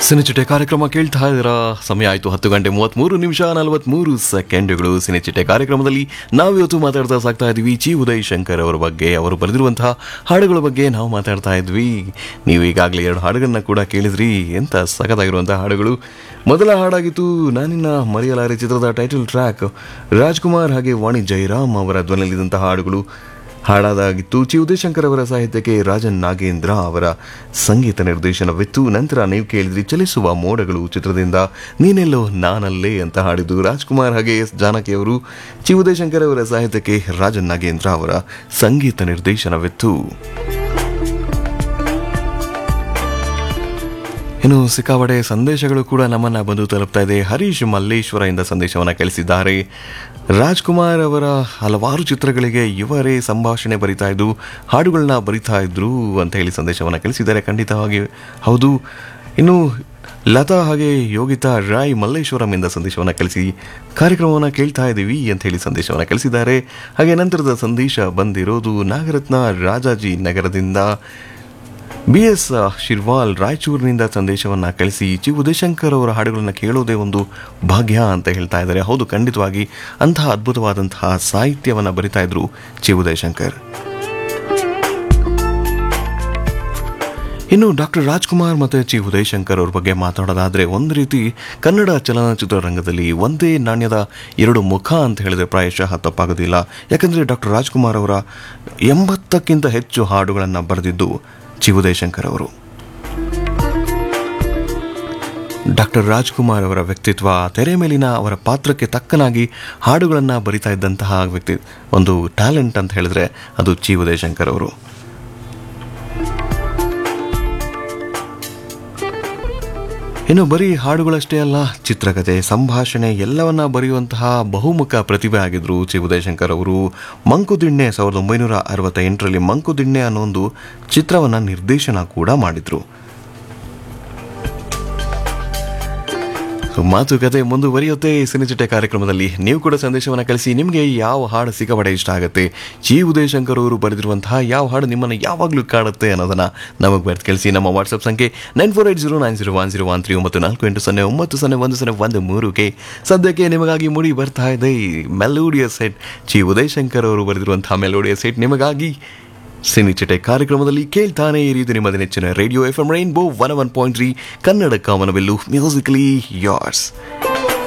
ಸಿನಿಚಿಟೆ ಕಾರ್ಯಕ್ರಮ ಕೇಳ್ತಾ ಇದ್ದೀರಾ ಸಮಯ ಆಯಿತು ಹತ್ತು ಗಂಟೆ ಮೂವತ್ತ್ಮೂರು ನಿಮಿಷ ನಲವತ್ತ್ಮೂರು ಸೆಕೆಂಡ್ಗಳು ಸಿನಿಚಿಟೆ ಕಾರ್ಯಕ್ರಮದಲ್ಲಿ ನಾವಿವತ್ತು ಮಾತಾಡ್ತಾ ಸಾಕ್ತಾ ಇದ್ವಿ ಚಿ ಉದಯ್ ಶಂಕರ್ ಅವರ ಬಗ್ಗೆ ಅವರು ಬರೆದಿರುವಂತಹ ಹಾಡುಗಳ ಬಗ್ಗೆ ನಾವು ಮಾತಾಡ್ತಾ ಇದ್ವಿ ನೀವು ಈಗಾಗಲೇ ಎರಡು ಹಾಡುಗಳನ್ನ ಕೂಡ ಕೇಳಿದ್ರಿ ಎಂಥ ಸಖತ್ತಾಗಿರುವಂತಹ ಹಾಡುಗಳು ಮೊದಲ ಹಾಡಾಗಿತ್ತು ನಾನಿನ್ನ ಮರೆಯಲಾರೆ ಚಿತ್ರದ ಟೈಟಲ್ ಟ್ರ್ಯಾಕ್ ರಾಜ್ಕುಮಾರ್ ಹಾಗೆ ವಾಣಿ ಜಯರಾಮ್ ಅವರ ಧ್ವನಿಯಲ್ಲಿದ್ದಂತಹ ಹಾಡುಗಳು ಹಾಡಾದಾಗಿತ್ತು ಚಿ ಉದಯಶಂಕರ್ ಅವರ ಸಾಹಿತ್ಯಕ್ಕೆ ರಾಜನ್ ನಾಗೇಂದ್ರ ಅವರ ಸಂಗೀತ ನಿರ್ದೇಶನವಿತ್ತು ನಂತರ ನೀವು ಕೇಳಿದ್ರಿ ಚಲಿಸುವ ಮೋಡಗಳು ಚಿತ್ರದಿಂದ ನೀನೆಲ್ಲೋ ನಾನಲ್ಲೇ ಅಂತ ಹಾಡಿದ್ದು ರಾಜ್ಕುಮಾರ್ ಹಾಗೆ ಎಸ್ ಜಾನಕಿ ಅವರು ಚಿ ಉದಯಶಂಕರ್ ಅವರ ಸಾಹಿತ್ಯಕ್ಕೆ ರಾಜನ್ ನಾಗೇಂದ್ರ ಅವರ ಸಂಗೀತ ನಿರ್ದೇಶನವಿತ್ತು ಇನ್ನು ಸಿಕ್ಕಾಪಟ್ಟೆ ಸಂದೇಶಗಳು ಕೂಡ ನಮ್ಮನ್ನ ಬಂದು ತಲುಪ್ತಾ ಇದೆ ಹರೀಶ್ ಮಲ್ಲೇಶ್ವರ ಇಂದ ಸಂದೇಶವನ್ನು ಕಳಿಸಿದ್ದಾರೆ ರಾಜ್ಕುಮಾರ್ ಅವರ ಹಲವಾರು ಚಿತ್ರಗಳಿಗೆ ಇವರೇ ಸಂಭಾಷಣೆ ಬರಿತಾ ಇದ್ದು ಹಾಡುಗಳನ್ನ ಬರಿತಾ ಇದ್ರು ಅಂತ ಹೇಳಿ ಸಂದೇಶವನ್ನು ಕಳಿಸಿದ್ದಾರೆ ಖಂಡಿತವಾಗಿ ಹೌದು ಇನ್ನು ಲತಾ ಹಾಗೆ ಯೋಗಿತಾ ರಾಯ್ ಮಲ್ಲೇಶ್ವರಂ ಇಂದ ಸಂದೇಶವನ್ನು ಕಳಿಸಿ ಕಾರ್ಯಕ್ರಮವನ್ನು ಕೇಳ್ತಾ ಇದ್ದೀವಿ ಅಂತ ಹೇಳಿ ಸಂದೇಶವನ್ನು ಕಳಿಸಿದ್ದಾರೆ ಹಾಗೆ ನಂತರದ ಸಂದೇಶ ಬಂದಿರೋದು ನಾಗರತ್ನ ರಾಜಾಜಿ ನಗರದಿಂದ ಬಿ ಎಸ್ ಶಿರ್ವಾಲ್ ರಾಯಚೂರಿನಿಂದ ಸಂದೇಶವನ್ನ ಕಳಿಸಿ ಚಿ ಉದಯಶಂಕರ್ ಅವರ ಹಾಡುಗಳನ್ನು ಕೇಳೋದೇ ಒಂದು ಭಾಗ್ಯ ಅಂತ ಹೇಳ್ತಾ ಇದ್ದಾರೆ ಹೌದು ಖಂಡಿತವಾಗಿ ಅಂತಹ ಅದ್ಭುತವಾದಂತಹ ಸಾಹಿತ್ಯವನ್ನು ಬರಿತಾ ಇದ್ರು ಚಿ ಉದಯಶಂಕರ್ ಇನ್ನು ಡಾಕ್ಟರ್ ರಾಜ್ಕುಮಾರ್ ಮತ್ತು ಚಿ ಉದಯಶಂಕರ್ ಅವ್ರ ಬಗ್ಗೆ ಮಾತಾಡೋದಾದ್ರೆ ಒಂದು ರೀತಿ ಕನ್ನಡ ಚಲನಚಿತ್ರ ರಂಗದಲ್ಲಿ ಒಂದೇ ನಾಣ್ಯದ ಎರಡು ಮುಖ ಅಂತ ಹೇಳಿದ್ರೆ ಪ್ರಾಯಶಃ ತಪ್ಪಾಗೋದಿಲ್ಲ ಯಾಕಂದ್ರೆ ಡಾಕ್ಟರ್ ರಾಜ್ಕುಮಾರ್ ಅವರ ಎಂಬತ್ತಕ್ಕಿಂತ ಹೆಚ್ಚು ಹಾಡುಗಳನ್ನು ಬರೆದಿದ್ದು ಚಿ ಉದಯಶಂಕರ್ ಅವರು ಡಾಕ್ಟರ್ ರಾಜ್ಕುಮಾರ್ ಅವರ ವ್ಯಕ್ತಿತ್ವ ತೆರೆ ಮೇಲಿನ ಅವರ ಪಾತ್ರಕ್ಕೆ ತಕ್ಕನಾಗಿ ಹಾಡುಗಳನ್ನು ಬರಿತಾ ಇದ್ದಂತಹ ವ್ಯಕ್ತಿ ಒಂದು ಟ್ಯಾಲೆಂಟ್ ಅಂತ ಹೇಳಿದ್ರೆ ಅದು ಚಿ ಉದಯಶಂಕರ್ ಅವರು ಇನ್ನು ಬರೀ ಹಾಡುಗಳಷ್ಟೇ ಅಲ್ಲ ಚಿತ್ರಕಥೆ ಸಂಭಾಷಣೆ ಎಲ್ಲವನ್ನ ಬರೆಯುವಂತಹ ಬಹುಮುಖ ಪ್ರತಿಭೆ ಆಗಿದ್ರು ಚಿ ಉದಯಶಂಕರ್ ಅವರು ಮಂಕುದಿಣ್ಣೆ ಸಾವಿರದ ಒಂಬೈನೂರ ಅರವತ್ತ ಎಂಟರಲ್ಲಿ ಮಂಕುದಿಣ್ಣೆ ಅನ್ನೋ ಒಂದು ಚಿತ್ರವನ್ನ ನಿರ್ದೇಶನ ಕೂಡ ಮಾಡಿದ್ರು ಸೊ ಮಾತುಕತೆ ಮುಂದುವರಿಯುತ್ತೆ ಸಿನಿಚಿಟೆ ಕಾರ್ಯಕ್ರಮದಲ್ಲಿ ನೀವು ಕೂಡ ಸಂದೇಶವನ್ನು ಕಳಿಸಿ ನಿಮಗೆ ಯಾವ ಹಾಡು ಸಿಕ್ಕಾಪಟ್ಟೆ ಇಷ್ಟ ಆಗುತ್ತೆ ಜಿ ಉದಯಶಂಕರ್ ಅವರು ಬರೆದಿರುವಂತಹ ಯಾವ ಹಾಡು ನಿಮ್ಮನ್ನು ಯಾವಾಗಲೂ ಕಾಡುತ್ತೆ ಅನ್ನೋದನ್ನ ನಮಗೆ ಬರ್ತು ಕಳಿಸಿ ನಮ್ಮ ವಾಟ್ಸಪ್ ಸಂಖ್ಯೆ nine four eight zero nine zero one zero one three ಒಂಬತ್ತು ನಾಲ್ಕು ಎಂಟು ಸೊನ್ನೆ ಒಂಬತ್ತು ಸೊನ್ನೆ ಒಂದು ಸೊನ್ನೆ ಒಂದು ಮೂರುಗೆ ಸದ್ಯಕ್ಕೆ ನಿಮಗಾಗಿ ಮುಡಿ ಬರ್ತಾ ಇದೆ ಮೆಲೋಡಿಯಸ್ ಸೆಟ್ ಜಿ ಉದಯಶಂಕರ್ ಅವರು ಬರೆದಿರುವಂತಹ ಮೆಲೋಡಿಯಸ್ ಸೆಟ್ ನಿಮಗಾಗಿ ಸಿನಿಚಿಟೆ ಕಾರ್ಯಕ್ರಮದಲ್ಲಿ ಕೇಳ್ತಾನೆ ಇರಿ ಇದು ನಿಮ್ಮದ ನೆಚ್ಚಿನ radio F M rainbow one one point three Kannada ಕಾಮನವೆಲ್ಲು ಮ್ಯೂಸಿಕಲಿ ಯಾರ್ಸ್